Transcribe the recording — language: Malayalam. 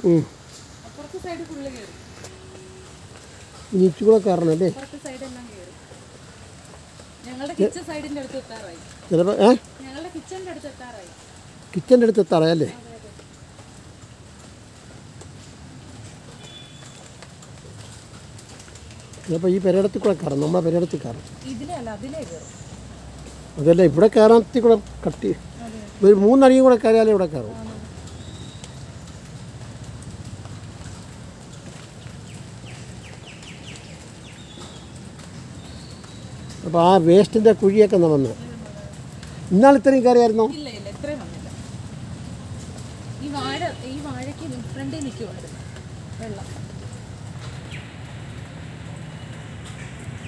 ഉം. അപ്പുറത്തെ സൈഡ് ഫുള്ള് കയറി ഇനി ഇച്ചിരി കൂടെ കയറണം അല്ലേ അപ്പുറത്തെ സൈഡ് എല്ലാം കയറി ഞങ്ങളുടെ കിച്ചൺ സൈഡിന്റെ അടുത്ത് എത്താറായി ചിലപ്പോൾ ഏ ഞങ്ങളുടെ കിച്ചണിന്റെ അടുത്ത് എത്താറായി കിച്ചൻ്റെ അടുത്ത് എത്താറേ അല്ലേ ചിലപ്പോൾ ഈ പെരയിടത്തിൽ കൂടെ കയറും നമ്മളെ പെരയിടത്തിൽ കയറും ഇതിലേ അല്ല അതിലേ കയറും അതല്ല ഇവിടെ കയറാത്തിൽ കൂടെ കട്ടി ഒരു മൂന്നടിയും കൂടെ കയറിയാലേ ഇവിടെ കയറും അപ്പോൾ ആ വേസ്റ്റിൻ്റെ കുഴിയൊക്കെ നമ്മൾ ഇന്നാൾ ഇത്രയും കയറിയായിരുന്നോ ഇല്ല ഇല്ല ഇത്രയും വന്നില്ല ഈ വാഴ ഈ വാഴയ്ക്ക് ഫ്രണ്ടിൽ നിൽക്കുമായിരുന്നു വെള്ളം